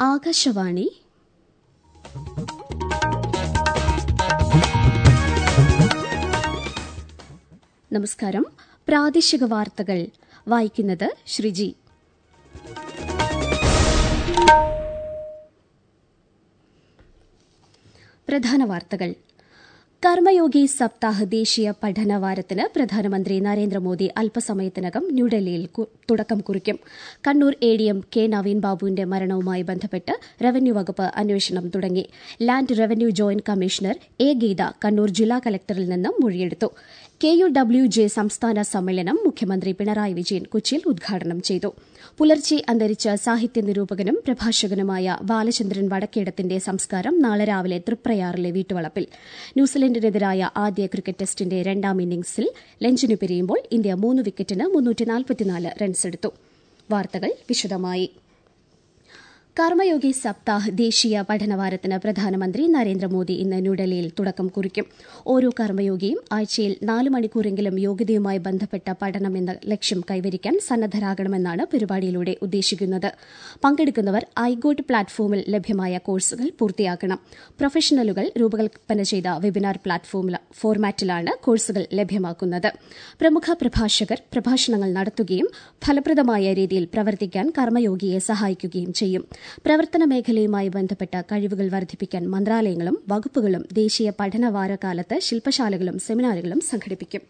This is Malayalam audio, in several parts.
ആകാശവാണി നമസ്കാരം പ്രാദേശിക വാർത്തകൾ വായിക്കുന്നത് ശ്രീജി പ്രധാന വാർത്തകൾ കർമ്മയോഗി സപ്താഹ് ദേശീയ പഠന വാരത്തിന് പ്രധാനമന്ത്രി നരേന്ദ്രമോദി അല്പസമയത്തിനകം ന്യൂഡൽഹിയിൽ തുടക്കം കുറിക്കും Kannur A D M K Naveen ബാബുവിന്റെ മരണവുമായി ബന്ധപ്പെട്ട് റവന്യൂ വകുപ്പ് അന്വേഷണം തുടങ്ങി land revenue joint commissioner A Geetha Kannur ജില്ലാ കലക്ടറിൽ നിന്നും മൊഴിയെടുത്തു കെ യു ഡബ്ല്യു ജെ സംസ്ഥാന സമ്മേളനം മുഖ്യമന്ത്രി പിണറായി വിജയൻ കൊച്ചിയിൽ ഉദ്ഘാടനം ചെയ്തു പുലർച്ചെ അന്തരിച്ച സാഹിത്യ നിരൂപകനും പ്രഭാഷകനുമായ ബാലചന്ദ്രൻ വടക്കേടത്തിന്റെ സംസ്കാരം നാളെ രാവിലെ തൃപ്രയാറിലെ വീട്ടുവളപ്പിൽ ന്യൂസിലൻഡിനെതിരായ ആദ്യ ക്രിക്കറ്റ് ടെസ്റ്റിന്റെ രണ്ടാം ഇന്നിംഗ്സിൽ ലഞ്ചിനു പിരിയുമ്പോൾ ഇന്ത്യ മൂന്ന് വിക്കറ്റിന് റൺസെടുത്തു വാർത്തകൾ വിശദമായി കർമ്മയോഗി സപ്താഹ് ദേശീയ പഠനവാരത്തിന് പ്രധാനമന്ത്രി നരേന്ദ്രമോദി ഇന്ന് ന്യൂഡൽഹിയിൽ തുടക്കം കുറിക്കും ഓരോ കർമ്മയോഗിയും ആഴ്ചയിൽ നാല് മണിക്കൂറെങ്കിലും യോഗ്യതയുമായി ബന്ധപ്പെട്ട പഠനം എന്ന ലക്ഷ്യം കൈവരിക്കാൻ സന്നദ്ധരാകണമെന്നാണ് പരിപാടിയിലൂടെ ഉദ്ദേശിക്കുന്നത് പങ്കെടുക്കുന്നവർ ഐഗോട്ട് പ്ലാറ്റ്ഫോമിൽ ലഭ്യമായ കോഴ്സുകൾ പൂർത്തിയാക്കണം പ്രൊഫഷണലുകൾ രൂപകൽപ്പന ചെയ്ത വെബിനാർ പ്ലാറ്റ്ഫോം ഫോർമാറ്റിലാണ് കോഴ്സുകൾ ലഭ്യമാക്കുന്നത് പ്രമുഖ പ്രഭാഷകർ പ്രഭാഷണങ്ങൾ നടത്തുകയും ഫലപ്രദമായ രീതിയിൽ പ്രവർത്തിക്കാൻ കർമ്മയോഗിയെ സഹായിക്കുകയും ചെയ്യും പ്രവർത്തന മേഖലയുമായി ബന്ധപ്പെട്ട കഴിവുകൾ വർദ്ധിപ്പിക്കാൻ മന്ത്രാലയങ്ങളും വകുപ്പുകളും ദേശീയ പഠനവാരകാലത്ത് ശില്പശാലകളും സെമിനാറുകളും സംഘടിപ്പിക്കും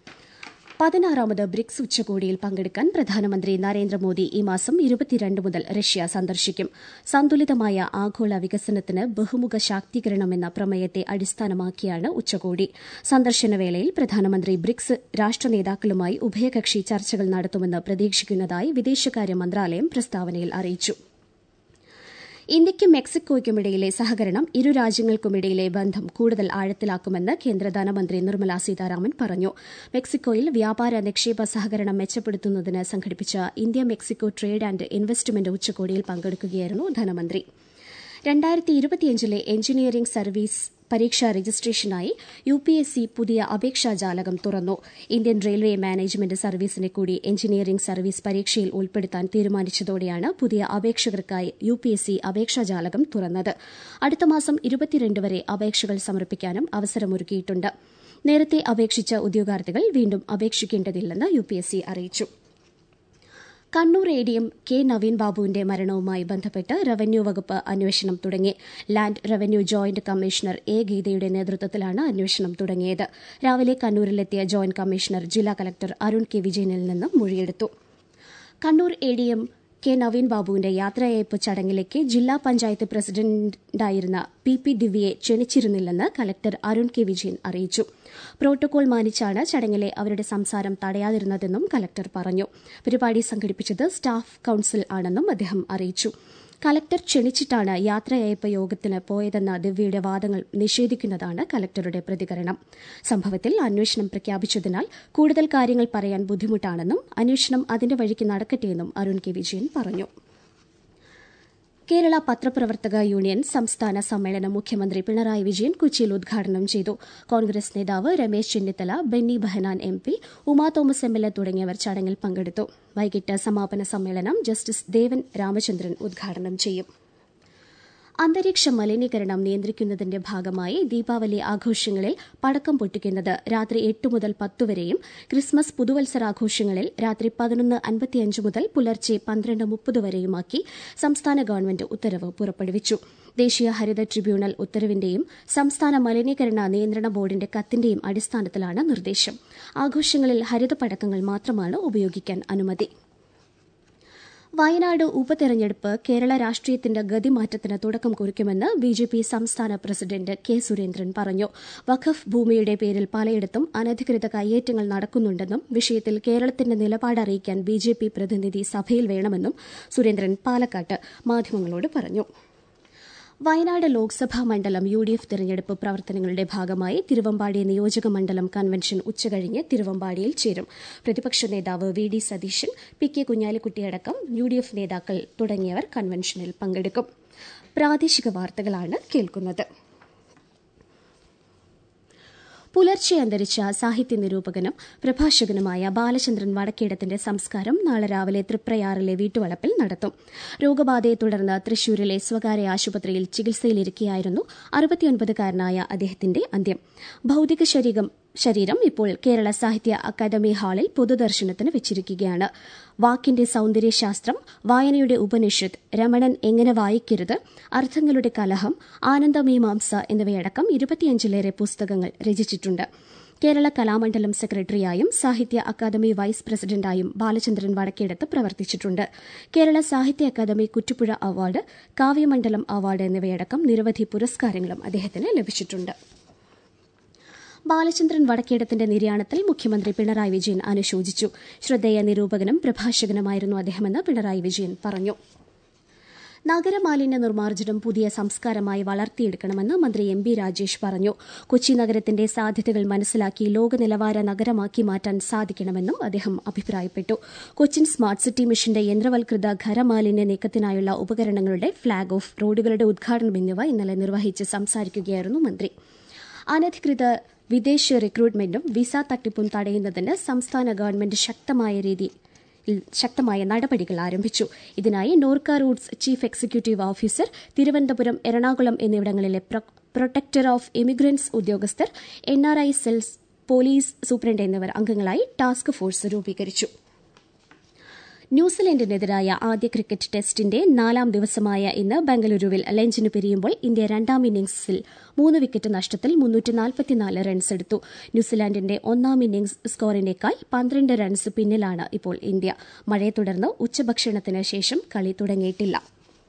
പതിനാറാമത് ബ്രിക്സ് ഉച്ചകോടിയിൽ പങ്കെടുക്കാൻ പ്രധാനമന്ത്രി നരേന്ദ്രമോദി ഈ മാസം ഇരുപത്തിരണ്ട് മുതൽ റഷ്യ സന്ദർശിക്കും സന്തുലിതമായ ആഗോള വികസനത്തിന് ബഹുമുഖ ശാക്തീകരണം എന്ന പ്രമേയത്തെ അടിസ്ഥാനമാക്കിയാണ് ഉച്ചകോടി സന്ദർശനവേളയിൽ പ്രധാനമന്ത്രി ബ്രിക്സ് രാഷ്ട്ര നേതാക്കളുമായി ഉഭയകക്ഷി ചർച്ചകൾ നടത്തുമെന്ന് പ്രതീക്ഷിക്കുന്നതായി വിദേശകാര്യ മന്ത്രാലയം പ്രസ്താവനയിൽ അറിയിച്ചു ഇന്ത്യയ്ക്കും മെക്സിക്കോയ്ക്കുമിടയിലെ സഹകരണം ഇരു രാജ്യങ്ങൾക്കുമിടയിലെ ബന്ധം കൂടുതൽ ആഴത്തിലാക്കുമെന്ന് കേന്ദ്ര ധനമന്ത്രി നിർമ്മല സീതാരാമൻ പറഞ്ഞു മെക്സിക്കോയിൽ വ്യാപാര നിക്ഷേപ സഹകരണം മെച്ചപ്പെടുത്തുന്നതിന് സംഘടിപ്പിച്ച India Mexico trade and investment ഉച്ചകോടിയിൽ പങ്കെടുക്കുകയായിരുന്നു ധനമന്ത്രി രണ്ടായിരത്തി ഇരുപത്തിയഞ്ചിലെ എഞ്ചിനീയറിംഗ് സർവീസ് പരീക്ഷാ രജിസ്ട്രേഷനായി യു പി എസ് സി പുതിയ അപേക്ഷാ ജാലകം തുറന്നു ഇന്ത്യൻ റെയിൽവേ മാനേജ്മെന്റ് സർവീസിനെ കൂടി എഞ്ചിനീയറിംഗ് സർവീസ് പരീക്ഷയിൽ ഉൾപ്പെടുത്താൻ തീരുമാനിച്ചതോടെയാണ് പുതിയ അപേക്ഷകർക്കായി യു പി എസ് സി അപേക്ഷാ ജാലകം തുറന്നത് അടുത്ത മാസം ഇരുപത്തിരണ്ട് വരെ അപേക്ഷകൾ സമർപ്പിക്കാനും അവസരമൊരുക്കിയിട്ടുണ്ട് നേരത്തെ അപേക്ഷിച്ച ഉദ്യോഗാർത്ഥികൾ വീണ്ടും അപേക്ഷിക്കേണ്ടതില്ലെന്ന് യു പി എസ് സി അറിയിച്ചു Kannur A D M K Naveen ബാബുവിന്റെ മരണവുമായി ബന്ധപ്പെട്ട് റവന്യൂ വകുപ്പ് അന്വേഷണം തുടങ്ങി land revenue joint commissioner A ഗീതയുടെ നേതൃത്വത്തിലാണ് അന്വേഷണം തുടങ്ങിയത് രാവിലെ കണ്ണൂരിലെത്തിയ ജോയിന്റ് കമ്മീഷണർ ജില്ലാ കലക്ടർ അരുൺ കെ വിജയനിൽ നിന്നും മൊഴിയെടുത്തു Kannur A D M K Naveen ബാബുവിന്റെ യാത്രയയപ്പ് ചടങ്ങിലേക്ക് ജില്ലാ പഞ്ചായത്ത് പ്രസിഡന്റായിരുന്ന പി പി ദിവ്യയെ ക്ഷണിച്ചിരുന്നില്ലെന്ന് കലക്ടർ അരുൺ കെ വിജയൻ അറിയിച്ചു പ്രോട്ടോകോൾ മാനിച്ചാണ് ചടങ്ങിലെ അവരുടെ സംസാരം തടയാതിരുന്നതെന്നും കലക്ടർ പറഞ്ഞു പരിപാടി സംഘടിപ്പിച്ചത് സ്റ്റാഫ് കൌൺസിൽ ആണെന്നും അദ്ദേഹം അറിയിച്ചു കലക്ടർ ക്ഷണിച്ചിട്ടാണ് യാത്രയയപ്പ് യോഗത്തിന് പോയതെന്ന ദിവ്യയുടെ വാദങ്ങൾ നിഷേധിക്കുന്നതാണ് കലക്ടറുടെ പ്രതികരണം സംഭവത്തിൽ അന്വേഷണം പ്രഖ്യാപിച്ചതിനാൽ കൂടുതൽ കാര്യങ്ങൾ പറയാൻ ബുദ്ധിമുട്ടാണെന്നും അന്വേഷണം അതിന്റെ വഴിക്ക് നടക്കട്ടെയെന്നും അരുൺ കെ വിജയൻ പറഞ്ഞു കേരള പത്രപ്രവർത്തക യൂണിയൻ സംസ്ഥാന സമ്മേളനം മുഖ്യമന്ത്രി പിണറായി വിജയൻ കൊച്ചിയിൽ ഉദ്ഘാടനം ചെയ്തു കോൺഗ്രസ് നേതാവ് Ramesh Chennithala Benny Behanan M P Uma Thomas M L A തുടങ്ങിയവർ ചടങ്ങിൽ പങ്കെടുത്തു വൈകിട്ട് സമാപന സമ്മേളനം ജസ്റ്റിസ് ദേവൻ രാമചന്ദ്രൻ ഉദ്ഘാടനം ചെയ്യും അന്തരീക്ഷ മലിനീകരണം നിയന്ത്രിക്കുന്നതിന്റെ ഭാഗമായി ദീപാവലി ആഘോഷങ്ങളിൽ പടക്കം പൊട്ടിക്കുന്നത് രാത്രി എട്ട് മുതൽ പത്ത് വരെയും ക്രിസ്മസ് പുതുവത്സരാഘോഷങ്ങളിൽ രാത്രി പതിനൊന്ന് അൻപത്തിയഞ്ച് മുതൽ പുലർച്ചെ പന്ത്രണ്ട് മുപ്പത് വരെയുമാക്കി സംസ്ഥാന ഗവൺമെന്റ് ഉത്തരവ് പുറപ്പെടുവിച്ചു ദേശീയ ഹരിത ട്രിബ്യൂണൽ ഉത്തരവിന്റെയും സംസ്ഥാന മലിനീകരണ നിയന്ത്രണ ബോർഡിന്റെ കത്തിന്റെയും അടിസ്ഥാനത്തിലാണ് നിർദ്ദേശം ആഘോഷങ്ങളിൽ ഹരിത പടക്കങ്ങൾ മാത്രമാണ് ഉപയോഗിക്കാൻ അനുമതി വയനാട് ഉപതെരഞ്ഞെടുപ്പ് കേരള രാഷ്ട്രീയത്തിന്റെ ഗതിമാറ്റത്തിന് തുടക്കം കുറിക്കുമെന്ന് ബി ജെ പി സംസ്ഥാന പ്രസിഡന്റ് കെ സുരേന്ദ്രൻ പറഞ്ഞു വഖഫ് ഭൂമിയുടെ പേരിൽ പലയിടത്തും അനധികൃത കയ്യേറ്റങ്ങൾ നടക്കുന്നുണ്ടെന്നും വിഷയത്തിൽ കേരളത്തിന്റെ നിലപാട് അറിയിക്കാൻ ബി ജെ പി പ്രതിനിധി സഭയിൽ വേണമെന്നും സുരേന്ദ്രൻ പാലക്കാട്ട് മാധ്യമങ്ങളോട് പറഞ്ഞു വയനാട് ലോക്സഭാ മണ്ഡലം യു ഡി എഫ് തെരഞ്ഞെടുപ്പ് പ്രവർത്തനങ്ങളുടെ ഭാഗമായി തിരുവമ്പാടി നിയോജക മണ്ഡലം കൺവെൻഷൻ ഉച്ചകഴിഞ്ഞ് തിരുവമ്പാടിയിൽ ചേരും പ്രതിപക്ഷ നേതാവ് V D Satheesan P K കുഞ്ഞാലിക്കുട്ടിയടക്കം യു ഡി എഫ് നേതാക്കൾ തുടങ്ങിയവർ കൺവെൻഷനിൽ പങ്കെടുക്കും പ്രാദേശിക വാർത്തകളാണ് കേൾക്കുന്നത് പുലർച്ചെ അന്തരിച്ച സാഹിത്യ നിരൂപകനും പ്രഭാഷകനുമായ ബാലചന്ദ്രൻ വടക്കേടത്തിന്റെ സംസ്കാരം നാളെ രാവിലെ തൃപ്രയാറിലെ വീട്ടുവളപ്പിൽ നടത്തും രോഗബാധയെ തുടർന്ന് തൃശൂരിലെ സ്വകാര്യ ആശുപത്രിയിൽ ചികിത്സയിലിരിക്കെയായിരുന്നു അറുപത്തിയൊൻപതുകാരനായ അദ്ദേഹത്തിന്റെ അന്ത്യം ഭൌതിക ശരീരം ശരീരം ഇപ്പോൾ കേരള സാഹിത്യ അക്കാദമി ഹാളിൽ പൊതുദർശനത്തിന് വെച്ചിരിക്കുകയാണ് വാക്കിന്റെ സൌന്ദര്യശാസ്ത്രം വായനയുടെ ഉപനിഷത്ത് രമണൻ എങ്ങനെ വായിക്കരുത് അർത്ഥങ്ങളുടെ കലഹം ആനന്ദമീമാംസ എന്നിവയടക്കം ഇരുപത്തിയഞ്ചിലേറെ പുസ്തകങ്ങൾ രചിച്ചിട്ടുണ്ട് കേരള കലാമണ്ഡലം സെക്രട്ടറിയായും സാഹിത്യ അക്കാദമി വൈസ് പ്രസിഡന്റായും ബാലചന്ദ്രൻ വടക്കേടത്ത് പ്രവർത്തിച്ചിട്ടുണ്ട് കേരള സാഹിത്യ അക്കാദമി കുറ്റുപുഴ അവാർഡ് കാവ്യമണ്ഡലം അവാർഡ് എന്നിവയടക്കം നിരവധി പുരസ്കാരങ്ങളും അദ്ദേഹത്തിന് ലഭിച്ചിട്ടുണ്ട് ബാലചന്ദ്രൻ വടക്കേടത്തിന്റെ നിര്യാണത്തിൽ മുഖ്യമന്ത്രി പിണറായി വിജയൻ അനുശോചിച്ചു ശ്രദ്ധേയ നിരൂപകനും പ്രഭാഷകനുമായിരുന്നു അദ്ദേഹമെന്ന് പിണറായി വിജയൻ പറഞ്ഞു നഗരമാലിന്യ നിർമ്മാർജ്ജനം പുതിയ സംസ്കാരമായി വളർത്തിയെടുക്കണമെന്ന് മന്ത്രി എം ബി രാജേഷ് പറഞ്ഞു കൊച്ചി നഗരത്തിന്റെ സാധ്യതകൾ മനസ്സിലാക്കി ലോകനിലവാര നഗരമാക്കി മാറ്റാൻ സാധിക്കണമെന്നും അദ്ദേഹം അഭിപ്രായപ്പെട്ടു കൊച്ചിൻ സ്മാർട്ട് സിറ്റി മിഷന്റെ യന്ത്രവൽകൃത ഖരമാലിന്യ നീക്കത്തിനായുള്ള ഉപകരണങ്ങളുടെ ഫ്ളാഗ് ഓഫ് റോഡുകളുടെ ഉദ്ഘാടനം എന്നിവ ഇന്നലെ നിർവഹിച്ച് സംസാരിക്കുകയായിരുന്നു മന്ത്രി അനധികൃത വിദേശ റിക്രൂട്ട്മെന്റും വിസ തട്ടിപ്പും തടയുന്നതിന് സംസ്ഥാന ഗവൺമെന്റ് ശക്തമായ രീതി ശക്തമായ നടപടികൾ ആരംഭിച്ചു ഇതിനായി NORKA roots chief executive officer Thiruvananthapuram Ernakulam എന്നിവിടങ്ങളിലെ പ്രൊട്ടക്ടർ ഓഫ് ഇമിഗ്രൻസ് ഉദ്യോഗസ്ഥർ N R I cells police superintendent എന്നിവർ അംഗങ്ങളായി ടാസ്ക് ഫോഴ്സ് രൂപീകരിച്ചു ന്യൂസിലൻഡിനെതിരായ ആദ്യ ക്രിക്കറ്റ് ടെസ്റ്റിന്റെ നാലാം ദിവസമായ ഇന്ന് ബംഗളൂരുവിൽ ലഞ്ചിന് പിരിയുമ്പോൾ ഇന്ത്യ രണ്ടാം ഇന്നിംഗ്സിൽ മൂന്ന് വിക്കറ്റ് നഷ്ടത്തിൽ റൺസ് എടുത്തു ന്യൂസിലാൻഡിന്റെ ഒന്നാം ഇന്നിംഗ്സ് സ്കോറിനേക്കാൾ പന്ത്രണ്ട് റൺസ് പിന്നിലാണ് ഇപ്പോൾ ഇന്ത്യ മഴയെ തുടർന്ന് ഉച്ചഭക്ഷണത്തിന് ശേഷം കളി തുടങ്ങിയിട്ടില്ല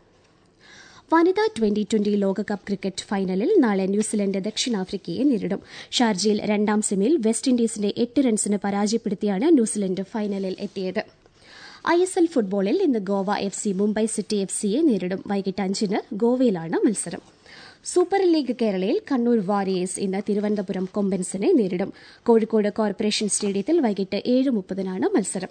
വനിതാ ട്വന്റി ട്വന്റി ലോകകപ്പ് ക്രിക്കറ്റ് ഫൈനലിൽ നാളെ ന്യൂസിലൻഡ് ദക്ഷിണാഫ്രിക്കയെ നേരിടും ഷാർജയിൽ രണ്ടാം സെമിയിൽ വെസ്റ്റ് ഇൻഡീസിനെ എട്ട് റൺസിന് പരാജയപ്പെടുത്തിയാണ് ന്യൂസിലൻഡ് ഫൈനലിൽ എത്തിയത് ഐ എസ് എൽ ഫുട്ബോളിൽ ഇന്ന് Goa F C Mumbai city F സിയെ നേരിടും വൈകിട്ട് അഞ്ചിന് ഗോവയിലാണ് മത്സരം സൂപ്പർ ലീഗ് കേരളയിൽ കണ്ണൂർ വാരിയേഴ്സ് ഇന്ന് തിരുവനന്തപുരം കൊമ്പൻസിനെ നേരിടും കോഴിക്കോട് കോർപ്പറേഷൻ സ്റ്റേഡിയത്തിൽ വൈകിട്ട് ഏഴ് മുപ്പതിനാണ് മത്സരം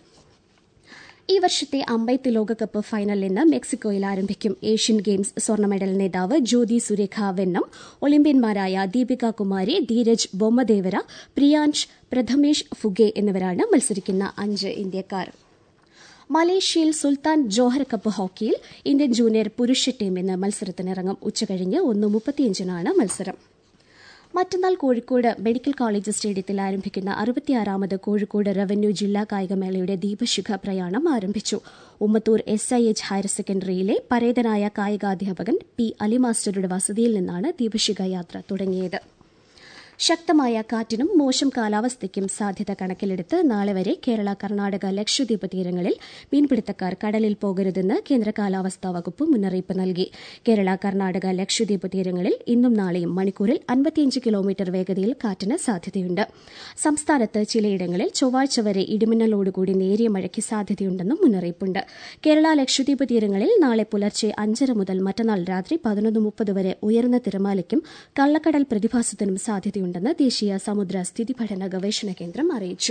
ഈ വർഷത്തെ അമ്പെയ്ത്ത് ലോകകപ്പ് ഫൈനൽ ഇന്ന് മെക്സിക്കോയിൽ ആരംഭിക്കും ഏഷ്യൻ ഗെയിംസ് സ്വർണ്ണ മെഡൽ നേതാവ് ജ്യോതി സുരേഖ വെന്നം ഒളിമ്പ്യന്മാരായ ദീപിക കുമാരി ധീരജ് ബൊമ്മദേവര പ്രിയാൻഷ് പ്രഥമേഷ് ഫുഗെ എന്നിവരാണ് മത്സരിക്കുന്ന അഞ്ച് ഇന്ത്യക്കാർ മലേഷ്യയിൽ സുൽത്താൻ ജോഹർ കപ്പ് ഹോക്കിയിൽ ഇന്ത്യൻ ജൂനിയർ പുരുഷ ടീം ഇന്ന് മത്സരത്തിനിറങ്ങും ഉച്ചകഴിഞ്ഞ് ഒന്ന് മുപ്പത്തിയഞ്ചിനാണ് മത്സരം മറ്റന്നാൾ കോഴിക്കോട് മെഡിക്കൽ കോളേജ് സ്റ്റേഡിയത്തിൽ ആരംഭിക്കുന്ന അറുപത്തിയാറാമത് കോഴിക്കോട് റവന്യൂ ജില്ലാ കായികമേളയുടെ ദീപശിഖ പ്രയാണം ആരംഭിച്ചു Ummathur S I H higher സെക്കൻഡറിയിലെ പരേതനായ കായികാധ്യാപകൻ പി അലിമാസ്റ്ററുടെ വസതിയിൽ നിന്നാണ് ദീപശിഖ യാത്ര തുടങ്ങിയത് ശക്തമായ കാറ്റിനും മോശം കാലാവസ്ഥയ്ക്കും സാധ്യത കണക്കിലെടുത്ത് നാളെ വരെ കേരള കർണാടക ലക്ഷദ്വീപ് തീരങ്ങളിൽ മീൻപിടുത്തക്കാർ കടലിൽ പോകരുതെന്ന് കേന്ദ്ര കാലാവസ്ഥാ വകുപ്പ് മുന്നറിയിപ്പ് നൽകി കേരള കർണാടക ലക്ഷദ്വീപ് തീരങ്ങളിൽ ഇന്നും നാളെയും മണിക്കൂറിൽ അൻപത്തിയഞ്ച് കിലോമീറ്റർ വേഗതയിൽ കാറ്റിന് സാധ്യതയുണ്ട് സംസ്ഥാനത്ത് ചിലയിടങ്ങളിൽ ചൊവ്വാഴ്ച വരെ ഇടിമിന്നലോടുകൂടി നേരിയ മഴയ്ക്ക് സാധ്യതയുണ്ടെന്നും മുന്നറിയിപ്പുണ്ട് കേരള ലക്ഷദ്വീപ് തീരങ്ങളിൽ നാളെ പുലർച്ചെ അഞ്ചര മുതൽ മറ്റന്നാൾ രാത്രി പതിനൊന്ന് മുപ്പത് വരെ ഉയർന്ന തിരമാലയ്ക്കും കള്ളക്കടൽ പ്രതിഭാസത്തിനും സാധ്യതയുണ്ട് ഉണ്ടെന്ന് ദേശീയ സമുദ്ര സ്ഥിതി പഠന ഗവേഷണ കേന്ദ്രം അറിയിച്ചു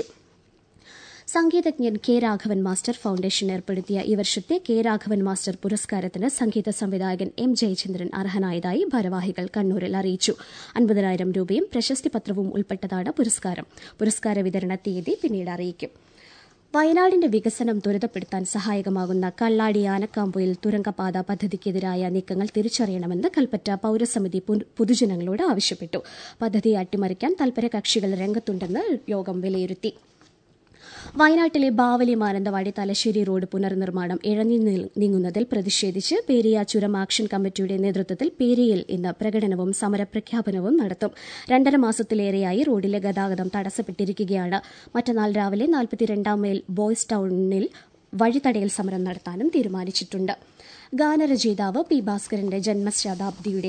സംഗീതജ്ഞൻ കെ രാഘവൻ മാസ്റ്റർ ഫൌണ്ടേഷൻ ഏർപ്പെടുത്തിയ ഈ വർഷത്തെ കെ രാഘവൻ മാസ്റ്റർ പുരസ്കാരത്തിന് സംഗീത സംവിധായകൻ എം ജയചന്ദ്രൻ അർഹനായതായി ഭാരവാഹികൾ കണ്ണൂരിൽ അറിയിച്ചു അൻപതിനായിരം രൂപയും പ്രശസ്തി പത്രവും ഉൾപ്പെട്ടതാണ് പുരസ്കാരം പുരസ്കാര വിതരണ തീയതി പിന്നീട് അറിയിക്കും വയനാടിന്റെ വികസനം ത്വരിതപ്പെടുത്താൻ സഹായകമാകുന്ന കള്ളാടി ആനക്കാമ്പൊയിൽ തുരങ്കപാത പദ്ധതിക്കെതിരായ നീക്കങ്ങൾ തിരിച്ചറിയണമെന്ന് കൽപ്പറ്റ പൌരസമിതി പൊതുജനങ്ങളോട് ആവശ്യപ്പെട്ടു പദ്ധതി അട്ടിമറിക്കാൻ തൽപര കക്ഷികൾ രംഗത്തുണ്ടെന്ന് യോഗം വിലയിരുത്തി വയനാട്ടിലെ ബാവലി മാനന്തവാടി തലശ്ശേരി റോഡ് പുനർനിർമ്മാണം ഇഴഞ്ഞു നീങ്ങുന്നതിൽ പ്രതിഷേധിച്ച് പേരിയ ചുരം ആക്ഷൻ കമ്മിറ്റിയുടെ നേതൃത്വത്തിൽ പേരിയിൽ ഇന്ന് പ്രകടനവും സമരപ്രഖ്യാപനവും നടത്തും രണ്ടര മാസത്തിലേറെയായി റോഡിലെ ഗതാഗതം തടസ്സപ്പെട്ടിരിക്കുകയാണ് മറ്റന്നാൾ രാവിലെ നാൽപ്പത്തിരണ്ടാം മൈൽ ബോയ്സ് ടൌണിൽ വഴിതടയൽ സമരം നടത്താനും തീരുമാനിച്ചിട്ടുണ്ട് ഗാനരചയിതാവ് പി ഭാസ്കരന്റെ ജന്മശതാബ്ദിയുടെ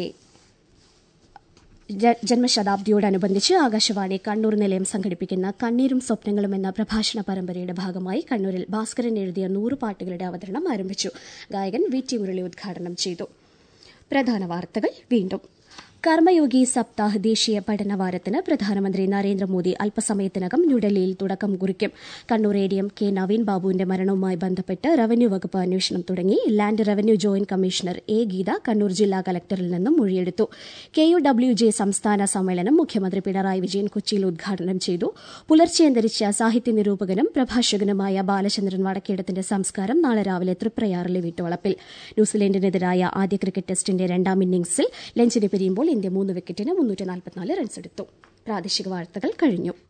ജന്മശതാബ്ദിയോടനുബന്ധിച്ച് ആകാശവാണി കണ്ണൂർ നിലയം സംഘടിപ്പിക്കുന്ന കണ്ണീരും സ്വപ്നങ്ങളും എന്ന പ്രഭാഷണ പരമ്പരയുടെ ഭാഗമായി കണ്ണൂരിൽ ഭാസ്കരൻ എഴുതിയ നൂറ് പാട്ടുകളുടെ അവതരണം ആരംഭിച്ചു ഗായകൻ വി ടി മുരളി ഉദ്ഘാടനം ചെയ്തു പ്രധാന വാർത്തകൾ വീണ്ടും കർമ്മയോഗി സപ്താഹ് ദേശീയ പഠനവാരത്തിന് പ്രധാനമന്ത്രി നരേന്ദ്രമോദി അല്പസമയത്തിനകം ന്യൂഡൽഹിയിൽ തുടക്കം കുറിക്കും Kannur A D M K Naveen ബാബുവിന്റെ മരണവുമായി ബന്ധപ്പെട്ട് റവന്യൂ വകുപ്പ് അന്വേഷണം തുടങ്ങി land revenue joint commissioner A Geetha Kannur ജില്ലാ കലക്ടറിൽ നിന്നും മൊഴിയെടുത്തു കെ യു ഡബ്ല്യു ജെ സംസ്ഥാന സമ്മേളനം മുഖ്യമന്ത്രി പിണറായി വിജയൻ കൊച്ചിയിൽ ഉദ്ഘാടനം ചെയ്തു പുലർച്ചെ അന്തരിച്ച സാഹിത്യ നിരൂപകനും പ്രഭാഷകനുമായ ബാലചന്ദ്രൻ വടക്കേടത്തിന്റെ സംസ്കാരം നാളെ രാവിലെ തൃപ്രയാറിലെ വീട്ടുവളപ്പിൽ ന്യൂസിലൻഡിനെതിരായ ആദ്യ ക്രിക്കറ്റ് ടെസ്റ്റിന്റെ രണ്ടാം ഇന്നിംഗ്സിൽ ലഞ്ചിന് പിരിയുമ്പോൾ ഇന്ത്യ മൂന്ന് വിക്കറ്റിന് മുന്നൂറ്റി റൺസെടുത്തു പ്രാദേശിക വാർത്തകൾ കഴിഞ്ഞു